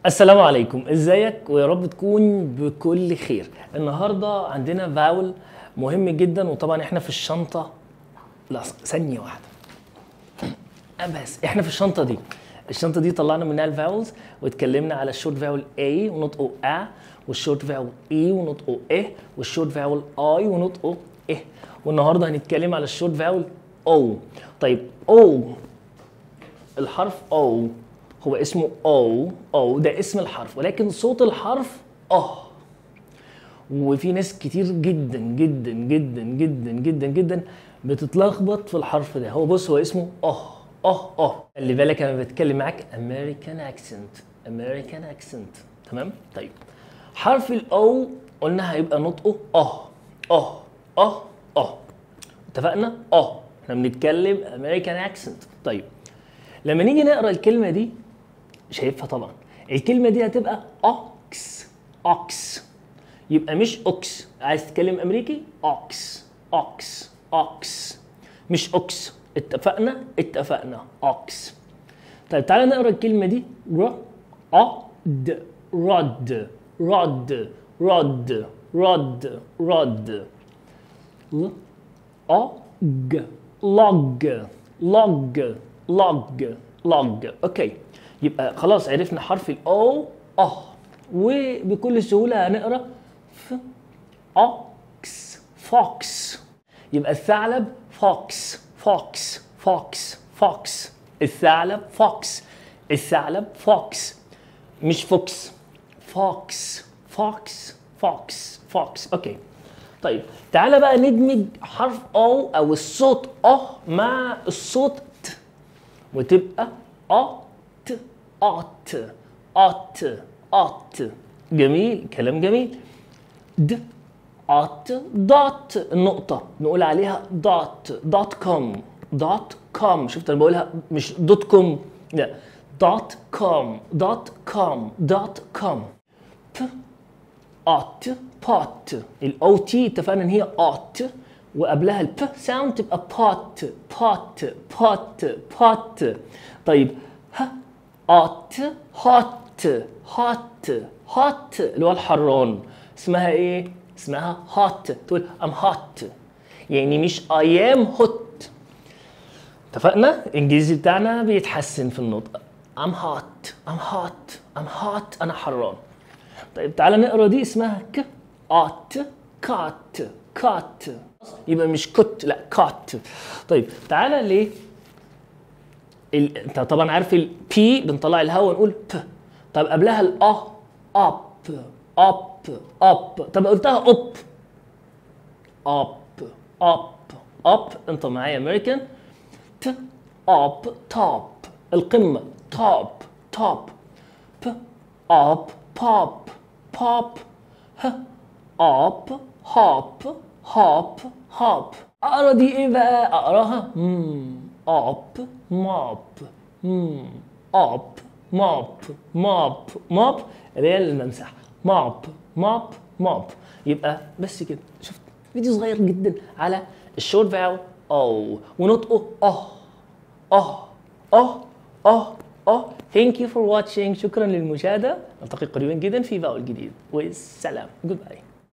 السلام عليكم ازيك ويا رب تكون بكل خير النهارده عندنا فاول مهم جدا وطبعا احنا في الشنطه لا ثانيه واحده بس احنا في الشنطه دي الشنطه دي طلعنا منها الفاولز واتكلمنا على الشورت فاول A ونطقه A والشورت فاول E ونطقه E والشورت فاول I ونطقه E والنهارده هنتكلم على الشورت فاول O طيب O الحرف O هو اسمه O O ده اسم الحرف ولكن صوت الحرف آه وفي ناس كتير جدا جدا جدا جدا جدا جدا بتتلخبط في الحرف ده هو بص هو اسمه اه اه اه خلي بالك انا بتكلم معاك امريكان اكسنت امريكان اكسنت تمام طيب حرف الاو قلنا هيبقى نطقه اه اه اه اه اتفقنا اه احنا بنتكلم امريكان اكسنت طيب لما نيجي نقرا الكلمه دي شايفها طبعا الكلمه دي هتبقى اوكس اوكس يبقى مش اوكس عايز تتكلم امريكي اوكس اوكس اوكس مش اوكس اتفقنا اتفقنا اوكس طيب تعالى نقرا الكلمه دي ر رد رد رد رد رد رد ل أج لج لج لج لج اوكي يبقى خلاص عرفنا حرف الاو اه وبكل سهوله هنقرا ف اوكس فوكس يبقى الثعلب فوكس فوكس فوكس فوكس الثعلب فوكس الثعلب فوكس مش فوكس فوكس فوكس فوكس فوكس اوكي طيب تعالى بقى ندمج حرف او او الصوت اه مع الصوت ت وتبقى ات ات ات ات جميل كلام جميل د ات دوت النقطة نقول عليها دوت دوت كوم دوت كوم شفت انا بقولها مش دوت كوم لا دوت كوم دوت كوم دوت كوم ب ات بات الاو تي اتفقنا ان هي ات وقبلها الب ساوند تبقى بات بات بات بات طيب ه ات هات هات هات اللي هو الحران اسمها ايه؟ اسمها هات تقول ام هات يعني مش اي ام هوت اتفقنا؟ الانجليزي بتاعنا بيتحسن في النطق ام هات ام هات ام هات انا حران طيب تعالى نقرا دي اسمها ك ات كات كات يبقى مش كت لا كات طيب تعالى ليه ال... انت طبعا عارف البي بنطلع الهواء ونقول ب طب قبلها الأ اب اب اب طب قلتها اب اب اب اب انت معايا امريكان ت اب توب القمه توب توب ب اب بوب بوب ه اب هوب هوب هوب اقرا دي ايه بقى اقراها مم اب ماب مم اب ماب ماب ماب اللي هي الممسح ماب ماب ماب يبقى بس كده شفت فيديو صغير جدا على الشورت فاول او ونطقه اه اه اه اه اه ثانك يو فور واتشينج شكرا للمشاهده نلتقي قريبا جدا في فاول جديد والسلام جود باي